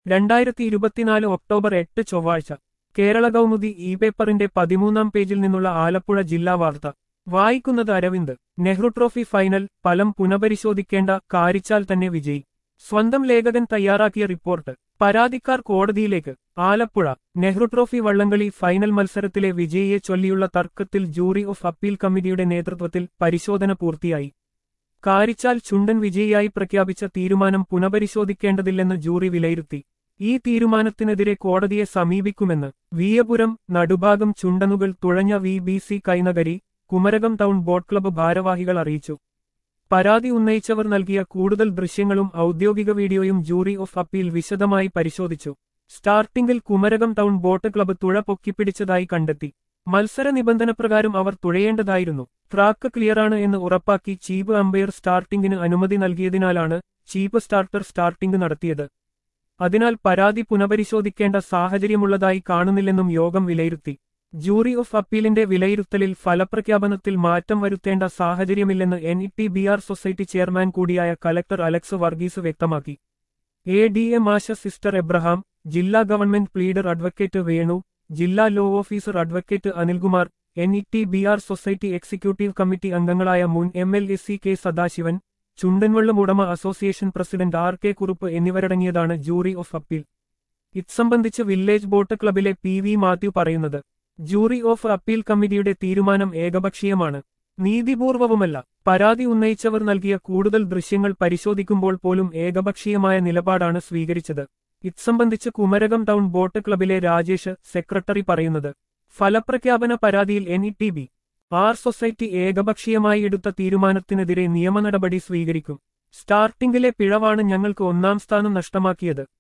രണ്ടായിരത്തി ഇരുപത്തിനാല് ഒക്ടോബർ എട്ട് ചൊവ്വാഴ്ച കേരള കൗമുദി ഇ പേപ്പറിന്റെ പതിമൂന്നാം പേജിൽ നിന്നുള്ള ആലപ്പുഴ ജില്ലാ വാർത്ത വായിക്കുന്നത് അരവിന്ദ് നെഹ്റു ട്രോഫി ഫൈനൽ ഫലം പുനഃപരിശോധിക്കേണ്ട കാരിച്ചാൽ തന്നെ വിജയി സ്വന്തം ലേഖകൻ തയ്യാറാക്കിയ റിപ്പോർട്ട് പരാതിക്കാർ കോടതിയിലേക്ക് ആലപ്പുഴ നെഹ്റു ട്രോഫി വള്ളംകളി ഫൈനൽ മത്സരത്തിലെ വിജയിയെ ചൊല്ലിയുള്ള തർക്കത്തിൽ ജൂറി ഓഫ് അപ്പീൽ കമ്മിറ്റിയുടെ നേതൃത്വത്തിൽ പരിശോധന പൂർത്തിയായി കാരിച്ചാൽ ചുണ്ടൻ വിജയിയായി പ്രഖ്യാപിച്ച തീരുമാനം പുനഃപരിശോധിക്കേണ്ടതില്ലെന്ന് ജൂറി വിലയിരുത്തി ഈ തീരുമാനത്തിനെതിരെ കോടതിയെ സമീപിക്കുമെന്ന് വീയപുരം നടുഭാഗം ചുണ്ടനുകൾ തുഴഞ്ഞ V B C Kainakary Kumarakom town boat club ഭാരവാഹികൾ അറിയിച്ചു പരാതി ഉന്നയിച്ചവർ നൽകിയ കൂടുതൽ ദൃശ്യങ്ങളും ഔദ്യോഗിക വീഡിയോയും ജൂറി ഓഫ് അപ്പീൽ വിശദമായി പരിശോധിച്ചു സ്റ്റാർട്ടിംഗിൽ കുമരകം ടൗൺ ബോട്ട് ക്ലബ്ബ് തുഴ പൊക്കിപ്പിടിച്ചതായി കണ്ടെത്തി മത്സര നിബന്ധന പ്രകാരം അവർ തുഴയേണ്ടതായിരുന്നു ട്രാക്ക് ക്ലിയറാണ് എന്ന് ഉറപ്പാക്കി ചീഫ് അമ്പയർ സ്റ്റാർട്ടിംഗിന് അനുമതി നൽകിയതിനാലാണ് ചീഫ് സ്റ്റാർട്ടർ സ്റ്റാർട്ടിംഗ് നടത്തിയത് അതിനാൽ പരാതി പുനഃപരിശോധിക്കേണ്ട സാഹചര്യമുള്ളതായി കാണുന്നില്ലെന്നും യോഗം വിലയിരുത്തി ജൂറി ഓഫ് അപ്പീലിന്റെ വിലയിരുത്തലിൽ ഫലപ്രഖ്യാപനത്തിൽ മാറ്റം വരുത്തേണ്ട സാഹചര്യമില്ലെന്ന് N E T B R society chairman കൂടിയായ കലക്ടർ അലക്സ് വർഗീസ് വ്യക്തമാക്കി എ ഡി എ മാഷ സിസ്റ്റർ എബ്രഹാം ജില്ലാ ഗവൺമെന്റ് പ്ലീഡർ അഡ്വക്കേറ്റ് വേണു ജില്ലാ law officer advocate Anilkumar N E T B R society executive committee അംഗങ്ങളായ മുൻ M L A C K Sadasivan ചുണ്ടൻവള്ളം ഉടമ association president R K Kurup എന്നിവരടങ്ങിയതാണ് ജൂറി ഓഫ് അപ്പീൽ ഇത് സംബന്ധിച്ച് വില്ലേജ് ബോട്ട് ക്ലബിലെ പി വി മാത്യു പറയുന്നത് ജൂറി ഓഫ് അപ്പീൽ കമ്മിറ്റിയുടെ തീരുമാനം ഏകപക്ഷീയമാണ് നീതിപൂർവവുമല്ല പരാതി ഉന്നയിച്ചവർ നൽകിയ കൂടുതൽ ദൃശ്യങ്ങൾ പരിശോധിക്കുമ്പോൾ പോലും ഏകപക്ഷീയമായ നിലപാടാണ് സ്വീകരിച്ചത് ഇത് സംബന്ധിച്ച് കുമരകം ടൗൺ ബോട്ട് ക്ലബിലെ രാജേഷ് സെക്രട്ടറി പറയുന്നത് ഫലപ്രഖ്യാപന പരാതിയിൽ N E T B R society ഏകപക്ഷീയമായി എടുത്ത തീരുമാനത്തിനെതിരെ നിയമനടപടി സ്വീകരിക്കും സ്റ്റാർട്ടിംഗിലെ പിഴവാണ് ഞങ്ങൾക്ക് ഒന്നാം സ്ഥാനം നഷ്ടമാക്കിയത്